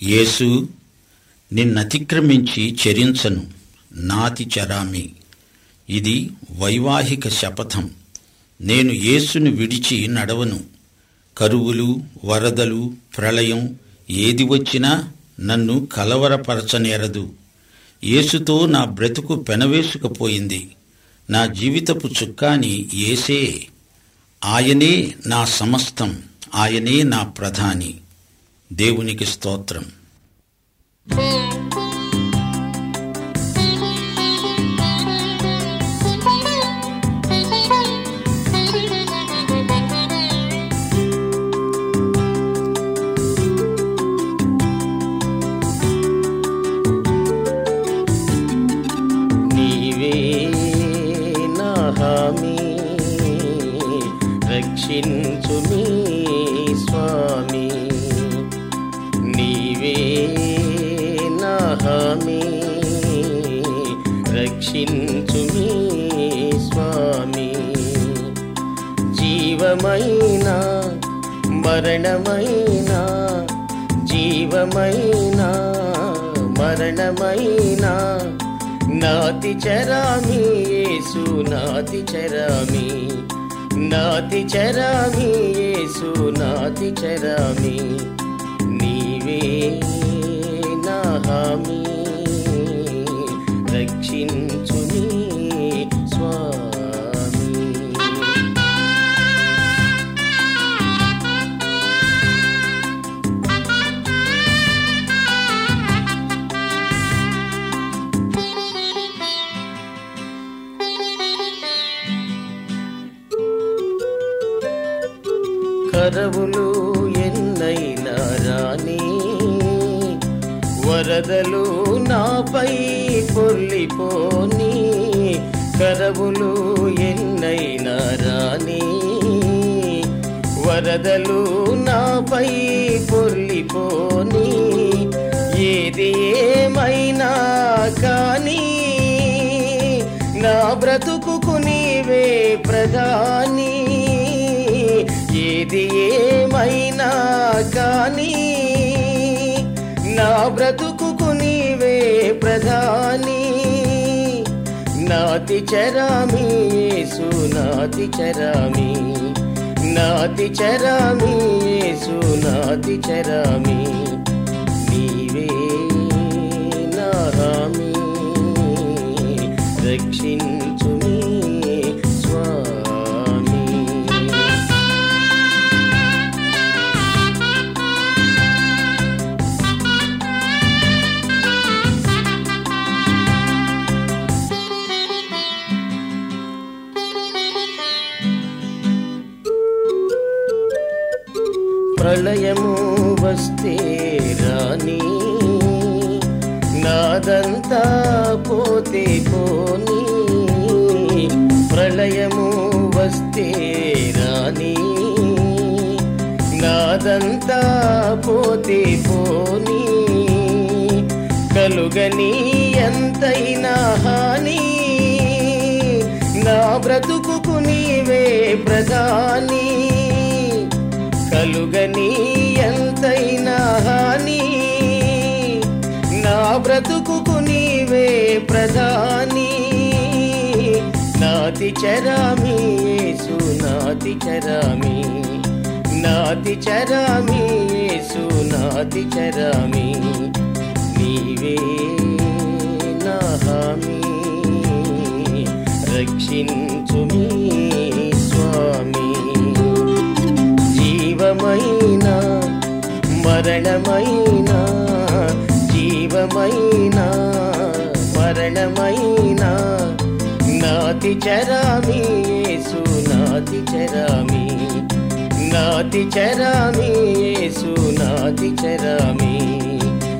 యేసు నిన్నతిక్రమించి చరించను నాతి చరామి ఇది వైవాహిక శపథం నేను యేసును విడిచి నడవను కరువులు వరదలు ప్రళయం ఏది వచ్చినా నన్ను కలవరపరచనేరదు యేసుతో నా బ్రతుకు పెనవేసుకపోయింది నా జీవితపు చుక్కాని ఏసే ఆయనే నా సమస్తం ఆయనే నా ప్రధాని దేవునికి స్తోత్రం నీవే నా హామీ రక్షించు మీ స్వామి నీవే నా హామీ రక్షించు మీ స్వామి జీవమైన మరణమైన జీవమైన మరణమైన నాతి చరామి యేసు నాతి చరామి నాతి చరామి యేసు నాతి చరామి నీవే నా హామీ రక్షించు నీ స్వామి కరవులు ఎన్నైనా రాని వరదలు నాపై పొల్లిపోని కరవులు ఎన్నైనా రాని వరదలు నాపై పొల్లిపోని ఏది ఏమైనా కానీ నా బ్రతుకుకు నీవే ప్రధాని ఏది ఏమైనా కానీ నా బ్రతుకుకు నీవే ప్రధాని నాతి చరామి యేసు నాతి చరామి నాతి చరామి యేసు నాతి చరామి నీవే నా హామీ రక్షించు నీ స్వామి ప్రళయము వస్తే రాని నాదంతా పోతే పోని ప్రళయము వస్తే రాని నాదంతా పోతే పోని కలుగని ఎంతైనా హాని నా బ్రతుకుకు నీవే ప్రధాని కలుగని ఎంతైనా హాని నా బ్రతుకుకు నీవే ప్రధాని నాతి చరామి యేసు నాతి చరామి నాతి చరామి యేసు నాతి చరామి నీవే నా హామీ రక్షించు మీ స్వామి జీవమైన మరణమైన జీవమైన మరణమైన నాతి చరామి యేసు నాతి చరామి నాతి చరామి యేసు నాతి చరామి